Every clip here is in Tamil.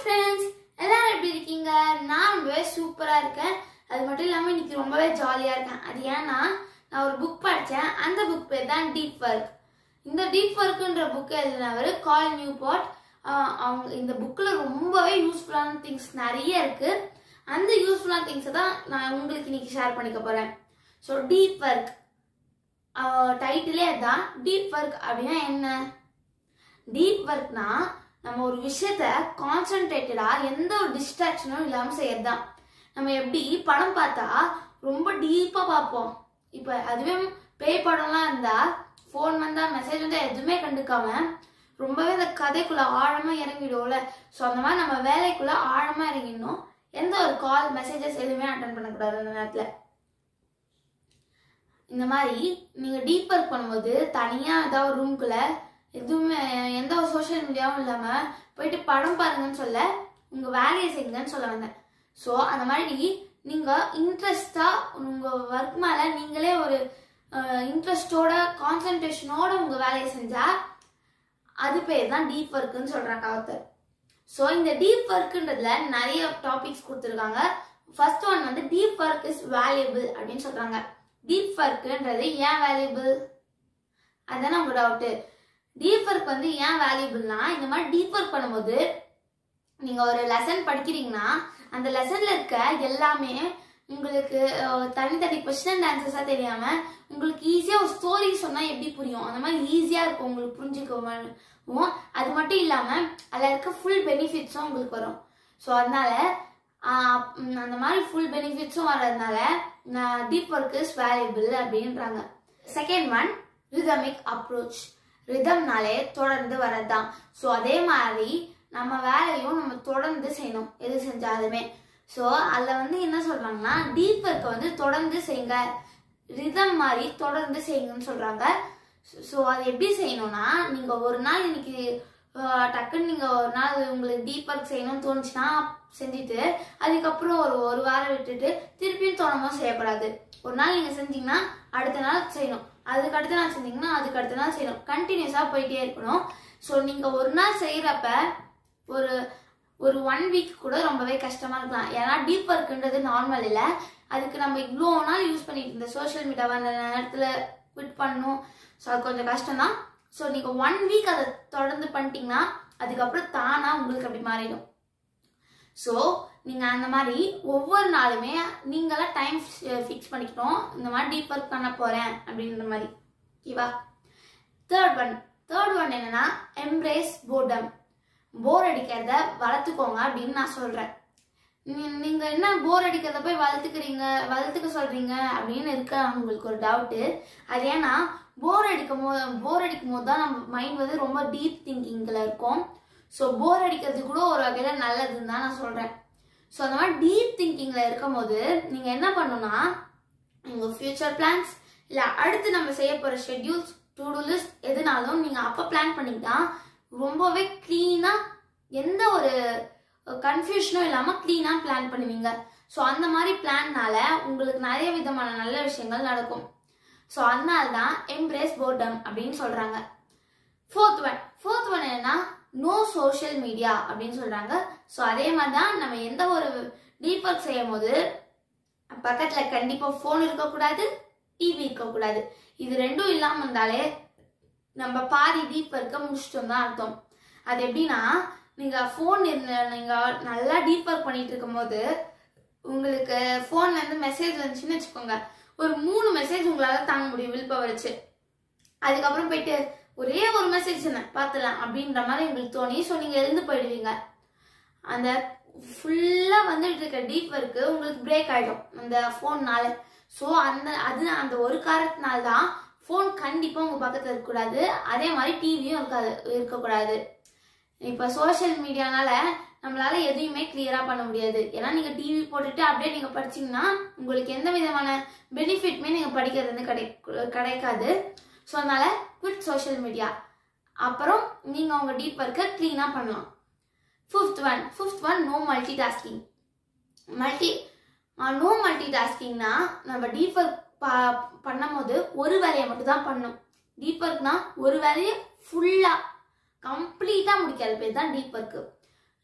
ஃப்ரெண்ட்ஸ் எல்லாரும் எப்படி இருக்கீங்க நான் ரொம்பவே சூப்பராக இருக்கேன் அது மட்டும் இல்லாமல் இன்னைக்கு ரொம்பவே ஜாலியாக இருக்கேன் அது ஏன்னா நான் ஒரு புக் படித்தேன் அந்த புக் பேர் தான் டீப் ஒர்க் இந்த டீப் ஒர்க்குன்ற புக் எழுதினவர் கால் நியூ பாட் அவங்க இந்த புக்கில் ரொம்பவே யூஸ்ஃபுல்லான திங்ஸ் நிறைய இருக்கு அந்த யூஸ்ஃபுல்லான திங்ஸை தான் நான் உங்களுக்கு இன்னைக்கு ஷேர் பண்ணிக்க போகிறேன் ஸோ டீப் ஒர்க் டைட்டிலே அதுதான் டீப் ஒர்க் அப்படின்னா என்ன டீப் ஒர்க்னா நம்ம ஒரு விஷயத்த கான்சென்ட்ரேட்டடா எந்த ஒரு டிஸ்ட்ராக்ஷனும் இல்லாம செய்யறதுதான் நம்ம எப்படி படம் பார்த்தா ரொம்ப டீப்பா பார்ப்போம் இப்போ அதுவே பேய் படம்லாம் இருந்தா ஃபோன் வந்தா மெசேஜ் வந்தா எதுவுமே கண்டுக்காம ரொம்பவே அந்த கதைக்குள்ள ஆழமா இறங்கிடுவோம்ல ஸோ அந்த மாதிரி நம்ம வேலைக்குள்ள ஆழமா இறங்கிடணும் எந்த ஒரு கால் மெசேஜஸ் எதுவுமே அட்டன் பண்ணக்கூடாது அந்த நேரத்துல இந்த மாதிரி நீங்க டீப் ஒர்க் பண்ணும்போது தனியா ஏதாவது ஒரு ரூம்குள்ள எதுவுமே எந்த ஒரு சோஷியல் மீடியாவும் இல்லாம போயிட்டு படம் பாருங்கன்னு சொல்ல உங்க வேலையை செய்யுங்கன்னு சொல்ல வந்தேன் ஸோ அந்த மாதிரி நீங்க இன்ட்ரெஸ்டா உங்க ஒர்க் மேல நீங்களே ஒரு இன்ட்ரெஸ்டோட கான்சென்ட்ரேஷனோட உங்க வேலையை செஞ்சா அது பேர் தான் டீப் ஒர்க்குன்னு சொல்றாங்க ஆத்தர் ஸோ இந்த டீப் ஒர்க்குன்றதுல நிறைய டாபிக்ஸ் கொடுத்துருக்காங்க ஃபர்ஸ்ட் ஒன் வந்து டீப் ஒர்க் இஸ் வேல்யூபிள் அப்படின்னு சொல்றாங்க டீப் ஒர்க்குன்றது ஏன் வேல்யூபிள் அதுதானே உங்க டவுட்டு டீப் ஒர்க் வந்து ஏன் வேல்யூபிள்னா இந்த மாதிரி டீப் ஒர்க் பண்ணும்போது நீங்க ஒரு லெசன் படிக்கிறீங்கன்னா அந்த லெசன்ல இருக்க எல்லாமே உங்களுக்கு அஹ், தனித்தனி கொஸ்டின் அண்ட் ஆன்சர்ஸா தெரியாம உங்களுக்கு ஈஸியா ஒரு ஸ்டோரி சொன்னா எப்படி புரியும் அந்த மாதிரி ஈஸியா இருக்கும் உங்களுக்கு புரிஞ்சுக்கவும் அது மட்டும் இல்லாம அதுல இருக்க ஃபுல் பெனிஃபிட்ஸும் உங்களுக்கு வரும் ஸோ அதனால ஆஹ், உம், அந்த மாதிரி ஃபுல் பெனிஃபிட்ஸும் வர்றதுனால டீப் ஒர்க் இஸ் வேல்யூபிள் அப்படின்றாங்க செகண்ட் ஒன் ரிதமிக் அப்ரோச் ரிதம்னாலே தொடர்ந்து வரதுதான் ஸோ அதே மாதிரி நம்ம வேலையும் நம்ம தொடர்ந்து செய்யணும் எது செஞ்சாலுமே ஸோ அதில் வந்து என்ன சொல்றாங்கன்னா டீப் ஒர்க்கை வந்து தொடர்ந்து செய்யுங்க ரிதம் மாதிரி தொடர்ந்து செய்யுங்கன்னு சொல்றாங்க ஸோ அது எப்படி செய்யணும்னா நீங்க ஒரு நாள் இன்னைக்கு ஆஹ், டக்குன்னு நீங்க ஒரு நாள் உங்களுக்கு டீப் ஒர்க் செய்யணும்னு தோணுச்சுன்னா செஞ்சுட்டு அதுக்கப்புறம் ஒரு ஒரு வாரம் விட்டுட்டு திருப்பியும் தோணமா செய்யக்கூடாது ஒரு நாள் நீங்க செஞ்சீங்கன்னா அடுத்த நாள் செய்யணும் அதுக்கு அடுத்த நாள் செஞ்சீங்கன்னா அதுக்கு அடுத்த நாள் செய்யணும் கண்டினியூஸா போயிட்டே இருக்கணும் ஸோ நீங்க ஒரு நாள் செய்யறப்ப ஒரு ஒரு ஒன் வீக் கூட ரொம்பவே கஷ்டமா இருக்கலாம் ஏன்னா டீப் ஒர்க்குன்றது நார்மல் இல்லை அதுக்கு நம்ம இவ்வளோ நாள் யூஸ் பண்ணிட்டு இருந்த சோஷியல் மீடியாவை அந்த நேரத்தில் குவிட் பண்ணணும் ஸோ அது கொஞ்சம் கஷ்டம் தான் ஸோ நீங்கள் ஒன் வீக் அதை தொடர்ந்து பண்ணிட்டீங்கன்னா அதுக்கப்புறம் தானா உங்களுக்கு அப்படி மாறிடும் ஸோ நீங்கள் அந்த மாதிரி ஒவ்வொரு நாளுமே நீங்களாம் டைம் ஃபிக்ஸ் பண்ணிக்கணும் இந்த மாதிரி டீப் ஒர்க் பண்ண போகிறேன் அப்படின்ற மாதிரி ஓகேவா தேர்ட் ஒன் தேர்ட் ஒன் என்னன்னா எம்ப்ரேஸ் போர்டம் போர் அடிக்கிறத வளர்த்துக்கோங்க அப்படின்னு நான் சொல்கிறேன் நீங்க என்ன போர் அடிக்கிறத போய் வளர்த்துக்கிறீங்க வளர்த்துக்க சொல்றீங்க அப்படின்னு இருக்க உங்களுக்கு ஒரு டவுட்டு அது ஏன்னா போர் அடிக்கும் போது போர் அடிக்கும் போது தான் நம்ம மைண்ட் வந்து ரொம்ப டீப் திங்கிங்கில் இருக்கும் ஸோ போர் அடிக்கிறது கூட ஒரு வகையில் நல்லதுன்னு தான் நான் சொல்கிறேன் ஸோ அந்த மாதிரி டீப் திங்கிங்கில் இருக்கும் போது நீங்கள் என்ன பண்ணணும்னா உங்கள் ஃபியூச்சர் பிளான்ஸ் இல்லை அடுத்து நம்ம செய்ய போகிற ஷெட்யூல்ஸ் டு டூ லிஸ்ட் எதுனாலும் நீங்கள் அப்போ பிளான் பண்ணிக்கிட்டா ரொம்பவே க்ளீனாக எந்த ஒரு கன்ஃபியூஷனும் இல்லாமல் க்ளீனாக பிளான் பண்ணுவீங்க ஸோ அந்த மாதிரி பிளான்னால உங்களுக்கு நிறைய விதமான நல்ல விஷயங்கள் நடக்கும் ஸோ அதனால தான் எம்ப்ரேஸ் போர்டம் அப்படின்னு சொல்கிறாங்க ஃபோர்த் ஒன் ஃபோர்த் ஒன் என்னன்னா நோ சோஷியல் மீடியா அப்படின்னு சொல்கிறாங்க ஸோ அதே மாதிரி தான் நம்ம எந்த ஒரு டீப் ஒர்க் செய்யும் போது பக்கத்தில் கண்டிப்பாக ஃபோன் இருக்கக்கூடாது டிவி இருக்கக்கூடாது இது ரெண்டும் இல்லாமல் இருந்தாலே நம்ம பாதி டீப் ஒர்க்கை முடிச்சிட்டோம் தான் அர்த்தம் அது எப்படின்னா நீங்கள் ஃபோன் இருந்த நீங்கள் நல்லா டீப் ஒர்க் பண்ணிட்டு இருக்கும்போது உங்களுக்கு ஃபோன்ல இருந்து மெசேஜ் வந்துச்சுன்னு வச்சுக்கோங்க ஒரு மூணு மெசேஜ் உங்களால் தாங்க முடியும் வில் பவர் வச்சு அதுக்கப்புறம் போயிட்டு ஒரே ஒரு மெசேஜ் என்ன பார்த்துலாம் அப்படின்ற மாதிரி உங்களுக்கு தோணி ஸோ நீங்கள் எழுந்து போயிடுவீங்க அந்த ஃபுல்லாக வந்துட்டு இருக்க டீப் ஒர்க்கு உங்களுக்கு பிரேக் ஆகிடும் அந்த ஃபோன்னால ஸோ அந்த அது அந்த ஒரு காரணத்தினால தான் ஃபோன் கண்டிப்பாக உங்கள் பக்கத்தில் இருக்கக்கூடாது அதே மாதிரி டிவியும் இருக்காது இருக்கக்கூடாது இப்போ சோஷியல் மீடியானால நம்மளால எதையுமே கிளியரா பண்ண முடியாது ஏன்னா நீங்க டிவி போட்டுட்டு அப்படியே நீங்க படிச்சீங்கன்னா உங்களுக்கு எந்த விதமான பெனிஃபிட்மே நீங்க படிக்கிறது வந்து கிடை கிடைக்காது ஸோ அதனால குவிட் சோஷியல் மீடியா அப்புறம் நீங்க உங்க டீப் ஒர்க்கை க்ளீனா பண்ணலாம் fifth one fifth one no multitasking multi no மல்டி டாஸ்கிங்னா நம்ம டீப் ஒர்க் பண்ணும் போது ஒரு வேலையை மட்டும் தான் பண்ணும் டீப் ஒர்க்னா ஒரு வேலையை ஃபுல்லா கம்ப்ளீட்டா முடிக்காது பேர் தான் டீப் ஒர்க்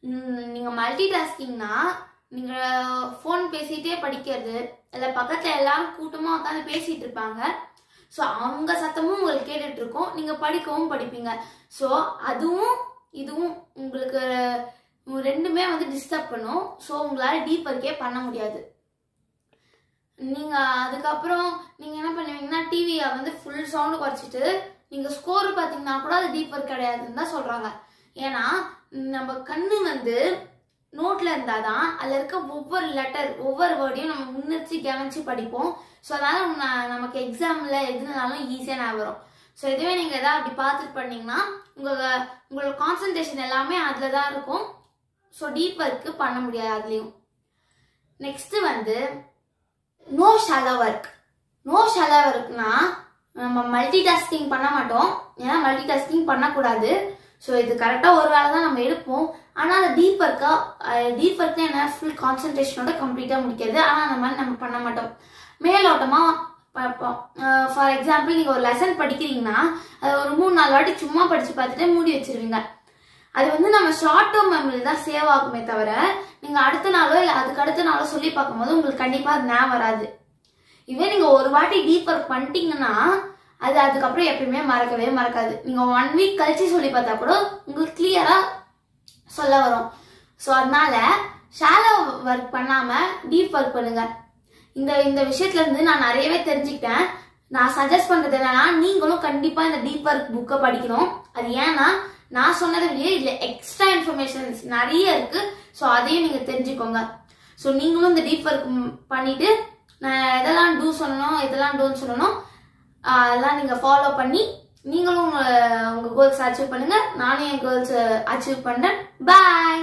ம், நீங்க மல்டி டாஸ்கிங்னா நீங்க ஃபோன் பேசிட்டே படிக்கிறது இல்ல பக்கத்துல எல்லாரும் கூட்டமா உட்காந்து பேசிட்டு இருப்பாங்க ஸோ அவங்க சத்தமும் உங்களுக்கு கேட்டுட்டு இருக்கும் நீங்க படிக்கவும் படிப்பீங்க ஸோ அதுவும் இதுவும் உங்களுக்கு ரெண்டுமே வந்து டிஸ்டர்ப் பண்ணும் ஸோ உங்களால டீப் ஒர்க்கே பண்ண முடியாது நீங்க அதுக்கப்புறம் நீங்க என்ன பண்ணுவீங்கன்னா டிவியை வந்து ஃபுல் சவுண்டு குறைச்சிட்டு நீங்க ஸ்கோர் பார்த்தீங்கன்னா கூட அது டீப் ஒர்க் கிடையாதுன்னு தான் சொல்றாங்க ஏன்னா நம்ம கண்ணு வந்து நோட்ல இருந்தாதான் அதுல இருக்க ஒவ்வொரு லெட்டர் ஒவ்வொரு வேர்டையும் நம்ம முன்னெடுத்து கவனிச்சு படிப்போம் ஸோ அதனால உன்ன- நமக்கு எக்ஸாம்ல எதுனாலும் ஈஸியா ஞாபகம் வரும் ஸோ இதுவே நீங்க எதாவது அப்படி பார்த்துட்டு பண்ணீங்கன்னா உங்க உங்களோட கான்சன்ட்ரேஷன் எல்லாமே அதுல தான் இருக்கும் ஸோ டீப் ஒர்க்கு பண்ண முடியாது அதுலயும் நெக்ஸ்ட் வந்து no shallow work no shallow ஒர்க்னா நம்ம மல்டி டாஸ்கிங் பண்ண மாட்டோம் ஏன்னா மல்டி டாஸ்கிங் பண்ணக்கூடாது ஸோ இது கரெக்டாக ஒரு வேலை தான் நம்ம எடுப்போம் ஆனால் அது டீப் ஒர்க்கா டீப் ஒர்க் என்ன ஃபுல் கான்சன்ட்ரேஷனோட கம்ப்ளீட்டாக முடிக்கிறது ஆனால் அந்த மாதிரி நம்ம பண்ண மாட்டோம் மேலோட்டமாக பார்ப்போம் ஃபார் எக்ஸாம்பிள் நீங்கள் ஒரு லெசன் படிக்கிறீங்கன்னா அதை ஒரு மூணு நாலு வாட்டி சும்மா படித்து பார்த்துட்டு மூடி வச்சிருவீங்க அது வந்து நம்ம ஷார்ட் டேர்ம் மெமரி தான் சேவ் ஆகுமே தவிர நீங்க அடுத்த நாளோ இல்ல அதுக்கு அடுத்த நாளோ சொல்லி பார்க்கும்போது உங்களுக்கு கண்டிப்பா அது ஞாபகம் வராது இதே நீங்க ஒரு வாட்டி டீப் ஒர்க் பண்ணிட்டீங்கன்னா அது அதுக்கப்புறம் எப்பயுமே மறக்கவே மறக்காது நீங்க ஒன் வீக் கழிச்சு சொல்லி பார்த்தா கூட உங்களுக்கு கிளியரா சொல்ல வரும் ஸோ அதனால ஷாலோ ஒர்க் பண்ணாம டீப் ஒர்க் பண்ணுங்க இந்த இந்த விஷயத்துல இருந்து நான் நிறையவே தெரிஞ்சுக்கிட்டேன் நான் சஜஸ்ட் பண்றது என்னன்னா நீங்களும் கண்டிப்பா இந்த டீப் ஒர்க் புக்கை படிக்கணும் அது ஏன்னா நான் சொன்னதை விட இதுல எக்ஸ்ட்ரா இன்ஃபர்மேஷன்ஸ் நிறைய இருக்கு ஸோ அதையும் நீங்க தெரிஞ்சுக்கோங்க ஸோ நீங்களும் இந்த டீப் ஒர்க் பண்ணிட்டு நான் எதெல்லாம் டூ சொல்லணும் எதெல்லாம் டோன்னு சொல்லணும் ஆஹ் அதெல்லாம் நீங்க ஃபாலோ பண்ணி நீங்களும் உங்க உங்க கோல்ஸ் அச்சீவ் பண்ணுங்க நானும் என் கோல்ஸ் அச்சீவ் பண்றேன் பாய்